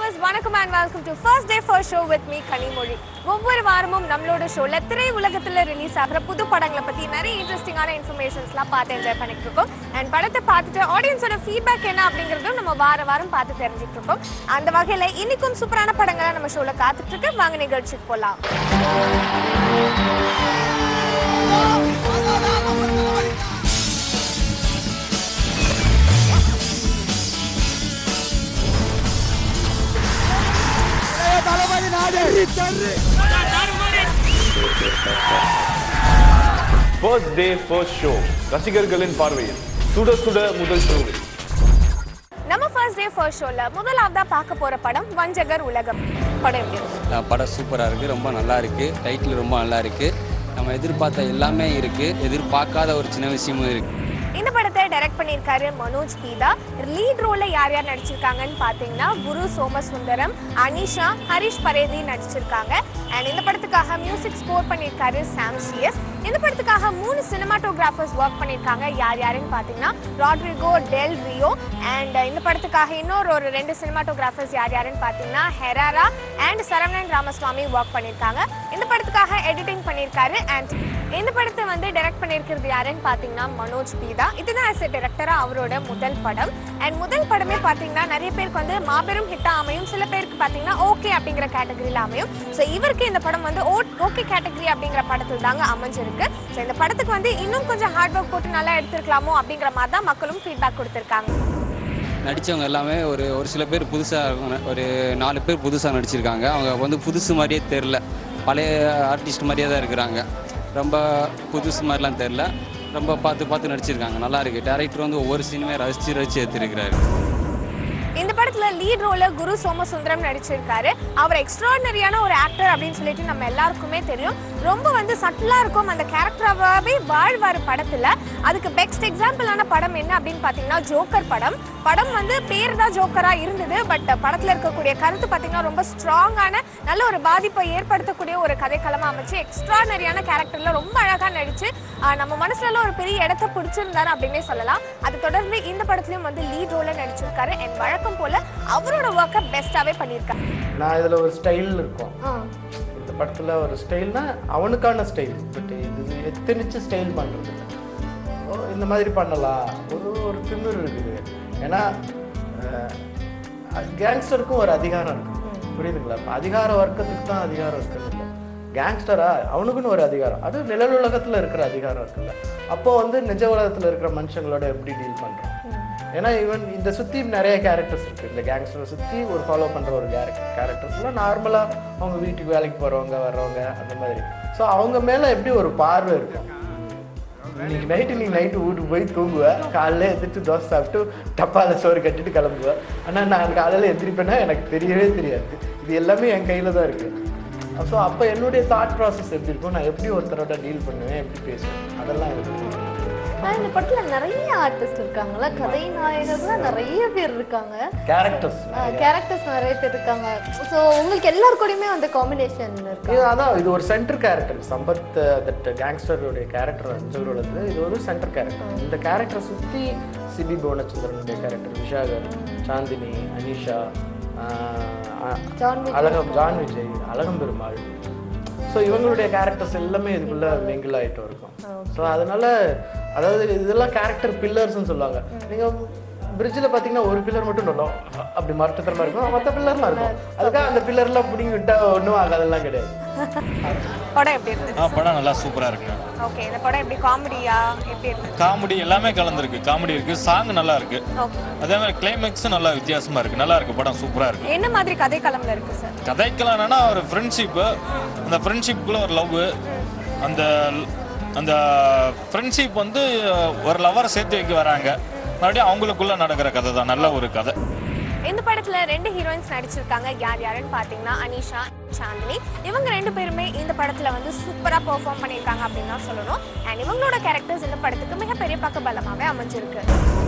Viewers வணக்கம் and welcome to first day first show with me Kanimozhi ஒவ்வொரு வாரமும் நம்மளோட ஷோல திரை உலகத்துல ரிலீஸ் ஆகிற புது படங்களை பத்தி நிறைய இன்ட்ரெஸ்டிங்கான இன்ஃபர்மேஷன்ஸ்லாம் பார்த்து என்ஜாய் பண்ணிட்டு இருக்கோம் அண்ட் படத்தை பார்த்துட்டு ஆடியன்ஸோட ஃபீட்பேக் என்ன அப்படிங்கறதும் நம்ம வார வாரம் பார்த்து தெரிஞ்சுட்டு இருக்கோம் அந்த வகையில இன்னைக்கும் சூப்பரான படங்களா நம்ம ஷோல காத்துட்டு இருக்கு வாங்க நிகழ்ச்சிக்கு போலாம் ஃபர்ஸ்ட் டே ஃபர்ஸ்ட் ஷோ ரசிகர்களின் பார்வையில் சுட சுட முதல் ஷோவில் நம்ம ஃபர்ஸ்ட் டே ஃபர்ஸ்ட் ஷோல முதலாவதா பார்க்க போற படம் வஞ்சகர் உலகம் படம் எப்படி இருக்கு அஹ் படம் சூப்பராக இருக்குது ரொம்ப நல்லா இருக்குது டைட்டில் ரொம்ப நல்லா இருக்குது நம்ம எதிர்பார்த்த எல்லாமே இருக்குது எதிர்பார்க்காத ஒரு சின்ன விஷயமும் இருக்குது இந்த படத்தை டைரக்ட் பண்ணியிருக்காரு மனோஜ் பீதா லீட் ரோல்ல யார் யார் நடிச்சிருக்காங்கன்னு பார்த்தீங்கன்னா குரு சோமசுந்தரம் அனிஷா ஹரிஷ் பரேதி நடிச்சிருக்காங்க அண்ட் இந்த படத்துக்காக மியூசிக் ஸ்கோர் பண்ணியிருக்காரு சாம் சிஎஸ் இந்த படத்துக்காக மூணு சினிமாட்டோகிராஃபர்ஸ் ஒர்க் பண்ணியிருக்காங்க யார் யாருன்னு பார்த்தீங்கன்னா ராட்ரிகோ டெல் ரியோ அண்ட் இந்த படத்துக்காக இன்னொரு ஒரு ரெண்டு சினிமாட்டோகிராஃபர்ஸ் யார் யாருன்னு பார்த்தீங்கன்னா Herrera and Saravanan Ramaswamy work பண்ணியிருக்காங்க இந்த படத்துக்காக எடிட்டிங் பண்ணியிருக்காரு அண்ட் இந்த படத்தை வந்து டைரக்ட் பண்ணியிருக்கிறது யாருன்னு பார்த்தீங்கன்னா மனோஜ் பீதா இதுதான் ஆஸ் எ டைரக்டராக அவரோட முதல் படம் அண்ட் முதல் படமே பார்த்தீங்கன்னா நிறைய பேருக்கு வந்து மாபெரும் ஹிட்டாக அமையும் சில பேருக்கு பார்த்தீங்கன்னா ஓகே அப்படிங்கிற கேட்டகரியில் அமையும் ஸோ இவருக்கு இந்த படம் வந்து ஓகே கேட்டகரி அப்படிங்கிற படத்தில் தாங்க அமைஞ்சிருக்கு ஸோ இந்த படத்துக்கு வந்து இன்னும் கொஞ்சம் ஹார்ட் ஒர்க் போட்டு நல்லா எடுத்திருக்கலாமோ அப்படிங்கிற மாதிரி தான் மக்களும் ஃபீட்பேக் கொடுத்துருக்காங்க நடித்தவங்க எல்லாமே ஒரு ஒரு சில பேர் புதுசாக ஒரு நாலு பேர் புதுசாக நடிச்சிருக்காங்க அவங்க வந்து புதுசு மாதிரியே தெரில பழைய ஆர்டிஸ்ட் மாதிரியே தான் இருக்கிறாங்க ரொம்ப புதுசு மாதிரிலாம் தெரில ரொம்ப பார்த்து பார்த்து நடிச்சிருக்காங்க நல்லா இருக்கு டேரக்டர் வந்து ஒவ்வொரு சீனுமே ரசித்து ரசித்து எடுத்திருக்கிறாரு இந்த படத்துல லீட் ரோல குரு சோமசுந்தரம் நடிச்சிருக்காரு அவர் எக்ஸ்ட்ராடனரியான ஒரு ஆக்டர் அப்படின்னு சொல்லிட்டு நம்ம எல்லாருக்குமே தெரியும் ரொம்ப வந்து சட்டிலா இருக்கும் அந்த கேரக்டராகவே வாழ்வார் படத்துல அதுக்கு பெஸ்ட் எக்ஸாம்பிளான படம் என்ன அப்படின்னு பாத்தீங்கன்னா ஜோக்கர் படம் படம் வந்து பேர் தான் ஜோக்கரா இருந்தது பட் படத்துல இருக்கக்கூடிய கருத்து பாத்தீங்கன்னா ரொம்ப ஸ்ட்ராங்கான நல்ல ஒரு பாதிப்பை ஏற்படுத்தக்கூடிய ஒரு கதைக்களமா அமைச்சு எக்ஸ்ட்ராடனரியான கேரக்டர்ல ரொம்ப அழகா நடிச்சு ஆஹ், நம்ம மனசுல எல்லாம் ஒரு பெரிய இடத்த பிடிச்சிருந்தாரு அப்படின்னே சொல்லலாம் அது தொடர்ந்து இந்த படத்துலயும் வந்து லீட் ரோல நடிச்சிருக்காரு அண்ட் வழக்கம் போல அவரோட ஒர்க்கை பெஸ்டாவே பண்ணியிருக்காரு நான் இதில் ஒரு ஸ்டைல் இருக்கும் இந்த படத்தில் ஒரு ஸ்டைல்னா அவனுக்கான ஸ்டைல் பட் இது எத்தனிச்சு ஸ்டைல் பண்ணுறது இந்த மாதிரி பண்ணலாம் ஒரு ஒரு திமிர் இருக்குது ஏன்னா கேங்ஸ்டருக்கும் ஒரு அதிகாரம் இருக்கு புரியுதுங்களா இப்போ அதிகார வர்க்கத்துக்கு தான் அதிகாரம் இருக்குது இல்லை கேங்ஸ்டரா அவனுக்குன்னு ஒரு அதிகாரம் அது நிழல் உலகத்தில் இருக்கிற அதிகாரம் இருக்குல்ல அப்போ வந்து நிஜ உலகத்தில் இருக்கிற மனுஷங்களோட எப்படி டீல் பண்ணுறோம் ஏன்னா ஈவன் இந்த சுற்றி நிறைய கேரக்டர்ஸ் இருக்குது இந்த கேங்ஸ்டரை சுற்றி ஒரு ஃபாலோ பண்ணுற ஒரு கேரக்டர் கேரக்டர்ஸ்லாம் நார்மலாக அவங்க வீட்டுக்கு வேலைக்கு போகிறவங்க வர்றவங்க அந்த மாதிரி ஸோ அவங்க மேலே எப்படி ஒரு பார்வை இருக்கும் இன்னைக்கு நைட்டு நீ நைட்டு வீட்டுக்கு போய் தூங்குவ காலைல எந்திரிச்சு தோசை சாப்பிட்டு டப்பால சோறு கட்டிட்டு கிளம்புவ ஆனால் நான் காலையில் எந்திரிப்பேன்னா எனக்கு தெரியவே தெரியாது இது எல்லாமே என் கையில் தான் இருக்குது ஸோ அப்போ என்னுடைய தாட் ப்ராசஸ் எப்படி இருக்கும் நான் எப்படி ஒருத்தரோட டீல் பண்ணுவேன் எப்படி பேசுவேன் அதெல்லாம் இருக்கு ஆனா இந்த படத்துல நிறைய ஆர்டிஸ்ட் இருக்காங்கல்ல கதை நாயகர்கள் நிறைய பேர் இருக்காங்க கேரக்டர்ஸ் கேரக்டர்ஸ் நிறைய பேர் இருக்காங்க ஸோ உங்களுக்கு எல்லாருக்கூடயுமே அந்த காம்பினேஷன் இருக்கு இது அதான் இது ஒரு சென்டர் கேரக்டர் சம்பத் தட் கேங்ஸ்டருடைய கேரக்டர் அஞ்சகுலத்தில் இது ஒரு சென்டர் கேரக்டர் இந்த கேரக்டரை சுற்றி சிபி புவனச்சந்திரனுடைய character Vishakar Chandini Anisha ah, John Vijay. Azhagam John Vijay Azhagam Perumal so இவங்களுடைய கேரக்டர்ஸ் எல்லாமே இதுக்குள்ள மிங்கிள் ஆகிட்டு இருக்கும் ஸோ அதனால அதாவது இதெல்லாம் கேரக்டர் பில்லர்ஸ்னு சொல்லுவாங்க நீங்கள் பிரிட்ஜில் பார்த்தீங்கன்னா ஒரு பில்லர் மட்டும் நல்லா அப்படி மரட்டத்தரமாக இருக்கும் மற்ற பில்லர்லாம் இருக்கும் அதுக்காக அந்த பில்லர்லாம் பிடிங்கி விட்டா ஒன்றும் ஆகாதெல்லாம் கிடையாது படம் எப்படி இருந்தது ஆ படம் நல்லா சூப்பராக இருக்கு ஓகே இந்த படம் எப்படி காமெடியா எப்படி இருந்தது காமெடி எல்லாமே கலந்துருக்கு காமெடி இருக்கு சாங் நல்லா இருக்கு ஓகே அதே மாதிரி கிளைமேக்ஸும் நல்லா வித்தியாசமா இருக்கு நல்லா இருக்கு படம் சூப்பராக இருக்கு என்ன மாதிரி கதைக்களம்ல இருக்கு சார் கதைக்கலாம் என்னன்னா ஒரு ஃப்ரெண்ட்ஷிப்பு அந்த ஃப்ரெண்ட்ஷிப்புக்குள்ள ஒரு லவ் அந்த அந்த ஃப்ரெண்ட்ஷிப் வந்து ஒரு லவரை சேர்த்து வைக்க வராங்க மறுபடியும் அவங்களுக்குள்ள நடக்கிற கதை தான் நல்ல ஒரு கதை இந்த படத்துல ரெண்டு ஹீரோயின்ஸ் நடிச்சிருக்காங்க யார் யாருன்னு பாத்தீங்கன்னா அனிஷா சாந்தினி இவங்க ரெண்டு பேருமே இந்த படத்துல வந்து சூப்பரா பெர்ஃபார்ம் பண்ணியிருக்காங்க அப்படின்னு தான் சொல்லணும் அண்ட் இவங்களோட கேரக்டர்ஸ் இந்த படத்துக்கு மிகப்பெரிய பக்கபலமாவே அமைஞ்சிருக்கு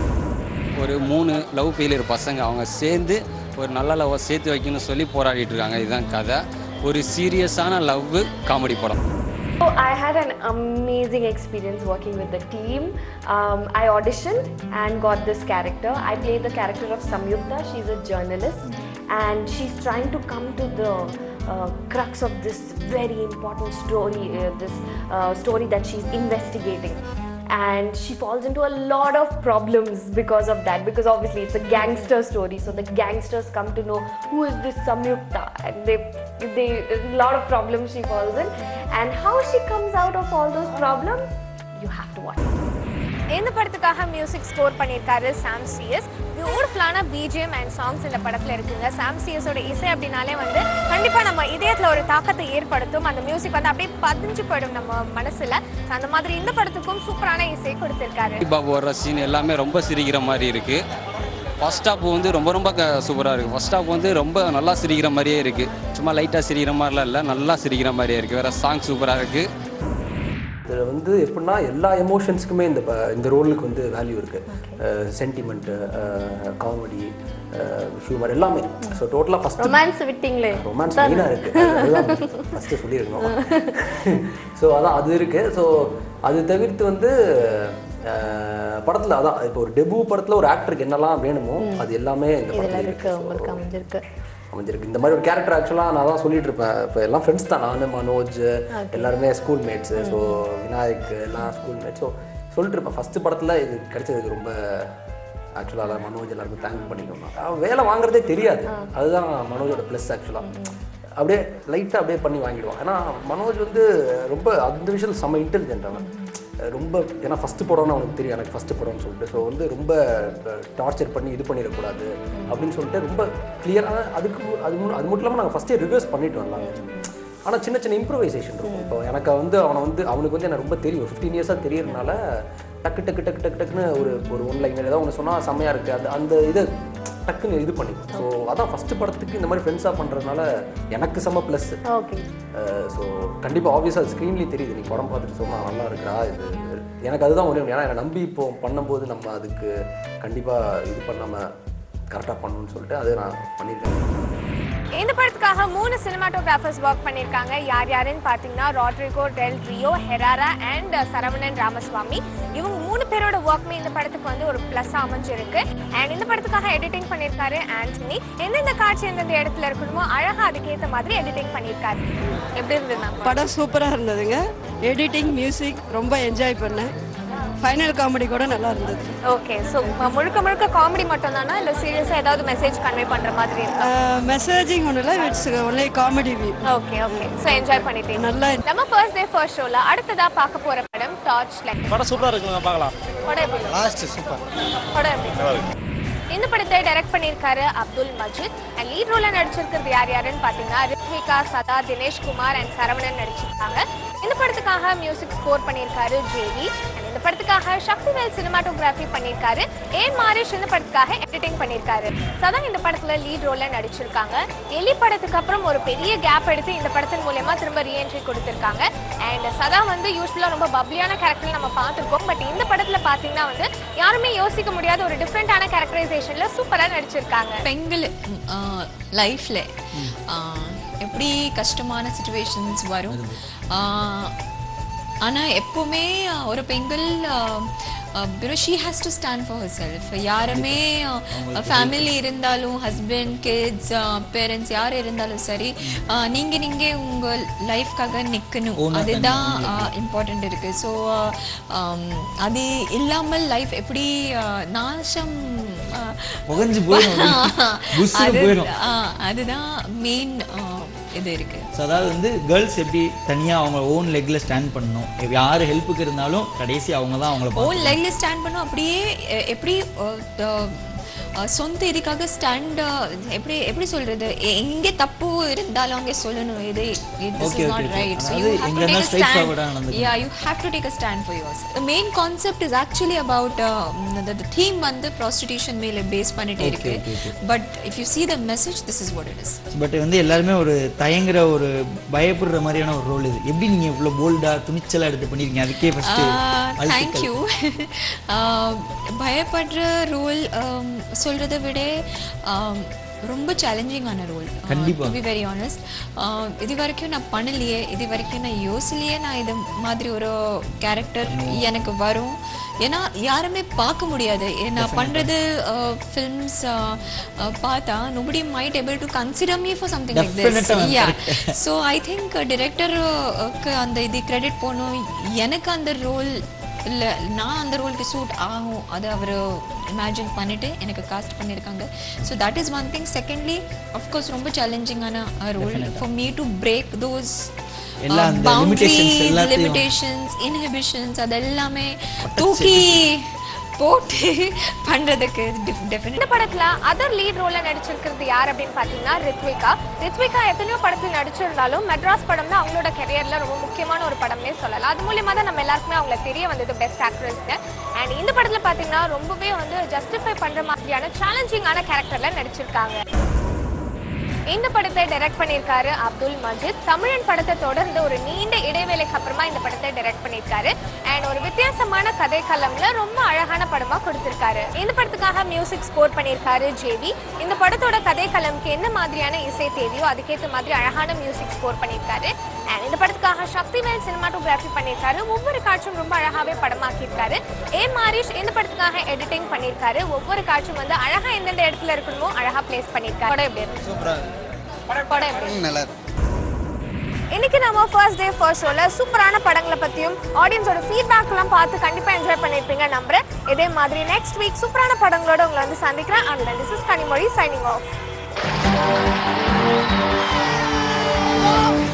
ஒரு மூணு லவ் ஃபெயிலியர் பசங்க அவங்க சேர்ந்து ஒரு நல்ல லவ்வை சேர்த்து வைக்கணும்னு சொல்லி போராடிட்டு இருக்காங்க இதுதான் கதை ஒரு சீரியஸான லவ் காமெடி படம் So I had an amazing experience working with the team. Um, I auditioned and got this character. I played the character of Samyukta. She's a journalist. and she's trying to come to the uh, crux of this very important story, uh, this uh, story that she's investigating. And she falls into a lot of problems because of that. Because obviously it's a gangster story, so the gangsters come to know who is this Samyukta, and they, they, a lot of problems she falls in, and how she comes out of all those problems, you have to watch. இந்த படத்துக்காக music score பண்ணியிருக்காரு Sam CS பியூட்டிஃபுல்லான BGM and songs இந்த படத்தில் இருக்குங்க சாம் சிஎஸோட இசை அப்படின்னாலே வந்து கண்டிப்பாக நம்ம இதயத்தில் ஒரு தாக்கத்தை ஏற்படுத்தும் அந்த மியூசிக் வந்து அப்படியே பதிஞ்சு போயிடும் நம்ம மனசில் அந்த மாதிரி இந்த படத்துக்கும் சூப்பரான இசை கொடுத்துருக்காரு பாபு வர்ற சீன் எல்லாமே ரொம்ப சிரிக்கிற மாதிரி இருக்குது ஃபர்ஸ்ட் ஹாப் வந்து ரொம்ப ரொம்ப க சூப்பராக இருக்குது ஃபர்ஸ்ட் ஹாப் வந்து ரொம்ப நல்லா சிரிக்கிற மாதிரியே இருக்குது சும்மா லைட்டாக சிரிக்கிற மாதிரிலாம் இல்லை நல்லா சிரிக்கிற மாதிரியே இருக்குது வேறு சாங் சூப்பராக இருக்குது இதில் வந்து எப்படின்னா எல்லா எமோஷன்ஸுக்குமே இந்த ப- இந்த ரோலுக்கு வந்து வேல்யூ இருக்குது சென்டிமெண்ட்டு காமெடி ஹியூமர் எல்லாமே ஸோ டோட்டலாக ஃபஸ்ட்டு ரொமான்ஸ் விட்டீங்களே ரொமான்ஸ் மெயினாக இருக்குது அதுதான் ஃபஸ்ட்டு சொல்லியிருக்கணும் ஸோ அதான் அது இருக்குது ஸோ அது தவிர்த்து வந்து படத்தில் அதான் இப்போ ஒரு டெபு படத்தில் ஒரு ஆக்டருக்கு என்னெல்லாம் வேணுமோ அது எல்லாமே இந்த இதுல படத்தில் இருக்கு உங்களுக்கு அமைஞ்சிருக்கு அமைஞ்சிருக்கு இந்த மாதிரி ஒரு கேரக்டர் ஆக்சுவலாக நான் தான் சொல்லிட்டு இருப்பேன் இப்போ எல்லாம் ஃப்ரெண்ட்ஸ் தான் நான் மனோஜ் எல்லாருமே ஸ்கூல் மேட்ஸு ஸோ விநாயக் எல்லாம் ஸ்கூல் மேட்ஸ் ஸோ சொல்லிட்டு இருப்பேன் ஃபஸ்ட்டு படத்தில் இது கிடைச்சதுக்கு ரொம்ப ஆக்சுவலாக மனோஜ் எல்லாருக்கும் தேங்க் பண்ணிக்கணும் அவன் வேலை வாங்குறதே தெரியாது அதுதான் மனோஜோட ப்ளஸ் ஆக்சுவலாக அப்படியே லைட்டாக அப்படியே பண்ணி வாங்கிடுவான் ஏன்னா மனோஜ் வந்து ரொம்ப அந்த விஷயத்தில் செம்ம இன்டெலிஜென்ட் அவன் ரொம்ப ஏன்னா ஃபஸ்ட்டு படம்னு அவனுக்கு தெரியும் எனக்கு ஃபஸ்ட்டு படம்னு சொல்லிட்டு ஸோ வந்து ரொம்ப டார்ச்சர் பண்ணி இது பண்ணிடக்கூடாது அப்படின்னு சொல்லிட்டு ரொம்ப கிளியராக அதுக்கு மு- அது மு- அது மட்டும் இல்லாமல் நாங்கள் ஃபஸ்ட்டே ரிவர்ஸ் பண்ணிட்டு வரலாங்க ஆனால் சின்ன சின்ன இம்ப்ரூவைசேஷன் இருக்கும் இப்போ எனக்கு வந்து அவனை வந்து அவனுக்கு வந்து எனக்கு ரொம்ப தெரியும் ஃபிஃப்டீன் இயர்ஸாக தெரியறதுனால டக்கு டக்கு டக்கு டக்கு டக்குன்னு ஒரு ஒரு ஒன் லைன் ஏதாவது ஒன்று சொன்னால் செம்மையாக இருக்குது அந்த அந்த இதை டக்குன்னு இது பண்ணிக்கும் ஸோ அதான் ஃபஸ்ட்டு படத்துக்கு இந்த மாதிரி ஃப்ரெண்ட்ஸாக பண்ணுறதுனால எனக்கு செம்ம ப்ளஸ் ஓகே ஸோ கண்டிப்பாக ஆப்வியஸாக ஸ்க்ரீன்லேயும் தெரியுது நீ படம் பார்த்துட்டு சொன்னா நல்லா இருக்கா இது எனக்கு அதுதான் ஒரே ஒன்று. ஏன்னா என்னை நம்பி இப்போ பண்ணும்போது நம்ம அதுக்கு கண்டிப்பாக இது பண்ணாமல் கரெக்டாக பண்ணணும்னு சொல்லிட்டு அது நான் பண்ணியிருக்கேன் இந்த படத்துக்காக மூணு சினிமாட்டோகிராஃபர்ஸ் ஒர்க் பண்ணியிருக்காங்க யார் யாருன்னு பார்த்தீங்கன்னா Rodrigo del Rio Herrera and Saravanan Ramaswamy இவங்க மூணு பேரோட ஒர்க்குமே இந்த படத்துக்கு வந்து ஒரு ப்ளஸ் அமைஞ்சிருக்கு அண்ட் இந்த படத்துக்காக எடிட்டிங் பண்ணியிருக்காரு ஆண்டனி எந்தெந்த காட்சி எந்தெந்த இடத்துல இருக்கணுமோ அழகா அதுக்கேற்ற மாதிரி எடிட்டிங் பண்ணியிருக்காரு எப்படி இருந்தது மேம் படம் சூப்பராக இருந்ததுங்க எடிட்டிங் மியூசிக் ரொம்ப என்ஜாய் பண்ணேன் ஃபைனல் காமெடி கூட நல்லா இருந்தது ஓகே ஸோ முழுக்க முழுக்க காமெடி மட்டும் தானா இல்லை சீரியஸாக ஏதாவது மெசேஜ் கன்வே பண்ணுற மாதிரி இருக்கா மெசேஜிங் ஒன்றும் இல்லை it's only comedy view okay okay so enjoy பண்ணிட்டீங்க நல்லா நம்ம ஃபர்ஸ்ட் டே ஃபர்ஸ்ட் ஷோல அடுத்ததா பார்க்க போற படம் டார்ச் லைட் படம் சூப்பராக இருக்குங்க பார்க்கலாம் படம் எப்படி லாஸ்ட் சூப்பர் படம் எப்படி இந்த படத்தை டைரக்ட் பண்ணியிருக்காரு அப்துல் மஜித் அண்ட் லீட் ரோல நடிச்சிருக்கிறது யார் யாருன்னு பார்த்தீங்கன்னா ரித்விகா சதா தினேஷ் குமார் அண்ட் சரவணன் நடிச்சிருக்காங்க இந்த படத்துக்காக மியூசிக் ஸ்கோர் பண்ணியிருக்காரு ஜேவி அண்ட் இந்த படத்துக்காக சக்திவேல் சினிமாட்டோகிராஃபி பண்ணியிருக்காரு ஏ மாரிஷ் இந்த படத்துக்காக எடிட்டிங் பண்ணியிருக்காரு சதா இந்த படத்துல லீட் ரோல்ல நடிச்சிருக்காங்க எலி படத்துக்கு அப்புறம் ஒரு பெரிய கேப் எடுத்து இந்த படத்தின் மூலயமா திரும்ப ரீஎன்ட்ரி கொடுத்திருக்காங்க அண்ட் சதா வந்து யூஸ்வலாக ரொம்ப பப்ளியான கேரக்டர் நம்ம பார்த்துருக்கோம் பட் இந்த படத்துல பார்த்தீங்கன்னா வந்து யாருமே யோசிக்க முடியாத ஒரு டிஃப்ரெண்டான கேரக்டரைசேஷன்ல சூப்பரா நடிச்சிருக்காங்க பெண்கள் லைஃப்பில் எப்படி கஷ்டமான சுச்சுவேஷன்ஸ் வரும் ஆனால் எப்போவுமே ஒரு பெண்கள் you know she has to stand for herself யாருமே ஃபேமிலி இருந்தாலும் ஹஸ்பண்ட் கிட்ஸ் பேரண்ட்ஸ் யார் இருந்தாலும் சரி நீங்கள் நீங்கள் உங்கள் லைஃப்காக நிற்கணும் அதுதான் இம்பார்ட்டண்ட் இருக்குது ஸோ அது இல்லாமல் லைஃப் எப்படி ஆஹ், நாசம் ஆஹ், புகஞ்சு போயிடும் புஷ்ஷுன்னு அது- போயிடும் ஆ, அதுதான் மெயின் இது இருக்கு ஸோ அதாவது வந்து கேர்ள்ஸ் எப்படி தனியாக அவங்க ஓன் லெக்கில் ஸ்டாண்ட் பண்ணணும் இப்ப யார் ஹெல்ப்புக்கு இருந்தாலும் கடைசி அவங்க தான் அவங்கள ஓன் பார்க்கணும். லைஃப்ல ஸ்டாண்ட் பண்ணும் அப்படியே எ- எப்படி அஹ், த- அஹ், சொந்த இதுக்காக ஸ்டாண்ட் எப்படி எப்படி சொல்றது எ- எங்கே தப்பு இருந்தாலும் அங்கே சொல்லணும் இது this Okay, is okay, not okay. Right so அதாவது யூ ஹேவ் டு எங்கன்னா take a straight stand forward ah நடந்துக்கணும். Yeah you have to take a stand for yours the main concept is actually about the theme வந்து prostitution மேல base பண்ணிட்டே Okay, இருக்கு okay, okay. But if you see the message this is what it is but வந்து எல்லாருமே ஒரு தயங்குற ஒரு பயப்படுற மாதிரியான ஒரு ரோல் இது எப்படி நீங்கள் இவ்வளோ போல்டாக துணிச்சலாக எடுத்து பண்ணியிருக்கீங்க அதுக்கே ஃபஸ்ட்டு தேங்க்யூ பயப்படுற ரோல் சொல்கிறத விட um, ரொம்ப சேலஞ்சிங்கான ரோல் கண்டிப்பா. டு பி வெரி ஆனஸ்ட் இது வரைக்கும் நான் பண்ணலையே இது வரைக்கும் நான் யோசிலையே நான் இது மாதிரி ஒரு கேரக்டர் எனக்கு வரும் ஏன்னா யாருமே பார்க்க முடியாது ஏ- நான் பண்ணுறது ஃபில்ம்ஸ் பார்த்தா nobody might able to consider me for something like this Definitely, ma'am, yeah correct. So I think டிரெக்டருக்கு அந்த இது கிரெடிட் போகணும் எனக்கு அந்த ரோல் இல்லை நான் அந்த ரோலுக்கு சூட் ஆகும் அது அவர் இமேஜின் பண்ணிட்டு எனக்கு காஸ்ட் பண்ணியிருக்காங்க so that is one thing secondly of course ரொம்ப சேலஞ்சிங்கான role for me to break those எல்லா அந்த limitations எல்லாத்தையும். லிமிடேஷன்ஸ் இன்ஹிபிஷன்ஸ் அதெல்லாமே தூக்கி போட்டு பண்ணுறதுக்கு டெஃபினட் இந்த படத்துல அதர் லீட் ரோல்ல நடிச்சிருக்கிறது யார் அப்படின்னு பாத்தீங்கன்னா ரித்விகா ரித்விகா எத்தனையோ படத்தில் நடிச்சிருந்தாலும் மெட்ராஸ் படம் தான் அவங்களோட கெரியர்ல ரொம்ப முக்கியமான ஒரு படம்னே சொல்லலாம் அது மூலியமா தான் நம்ம எல்லாருக்குமே அவங்கள தெரிய வந்தது பெஸ்ட் ஆக்ட்ரஸ்னு அண்ட் இந்த படத்துல பாத்தீங்கன்னா ரொம்பவே வந்து ஜஸ்டிஃபை பண்ற மாதிரியான சேலஞ்சிங்கான கேரக்டர்ல நடிச்சிருக்காங்க இந்த படத்தை டைரக்ட் பண்ணியிருக்காரு அப்துல் மஜித் தமிழன் படத்தை தொடர்ந்து ஒரு நீண்ட இடைவேளைக்கு அப்புறமா இந்த படத்தை டைரக்ட் பண்ணியிருக்காரு அண்ட் ஒரு வித்தியாசமான கதை களம்ல ரொம்ப அழகான படமா கொடுத்திருக்காரு இந்த படத்துக்காக மியூசிக் ஸ்கோர் பண்ணியிருக்காரு ஜேவி இந்த படத்தோட கதை களம்க்கு என்ன மாதிரியான இசை தேவையோ அதுக்கேற்ற மாதிரி அழகான மியூசிக் ஸ்கோர் பண்ணியிருக்காரு அண்ட் இந்த படத்துக்காக சக்திவேல் சினிமாட்டோகிராஃபி பண்ணியிருக்காரு ஒவ்வொரு காட்சியும் ரொம்ப அழகாவே படமாக்கியிருக்காரு ஏ மாரிஷ் இந்த படத்துக்காக எடிட்டிங் பண்ணியிருக்காரு ஒவ்வொரு காட்சியும் வந்து அழகா எந்தெந்த இடத்துல இருக்கணுமோ அழகா பிளேஸ் பண்ணியிருக்காரு படம் எப்படி இருக்கு படம் எப்படி இருக்கு? நல்லா இருக்கு இன்னைக்கு நம்ம ஃபர்ஸ்ட் டே ஃபர்ஸ்ட் ஷோல சூப்பரான படங்களை பத்தியும் ஆடியன்ஸோட ஃபீட்பேக்லாம் பார்த்து கண்டிப்பா என்ஜாய் பண்ணிருப்பீங்க நம்புறேன் இதே மாதிரி நெக்ஸ்ட் வீக் சூப்பரான படங்களோட உங்களை வந்து சந்திக்கிறேன் and this is Kanimozhi signing of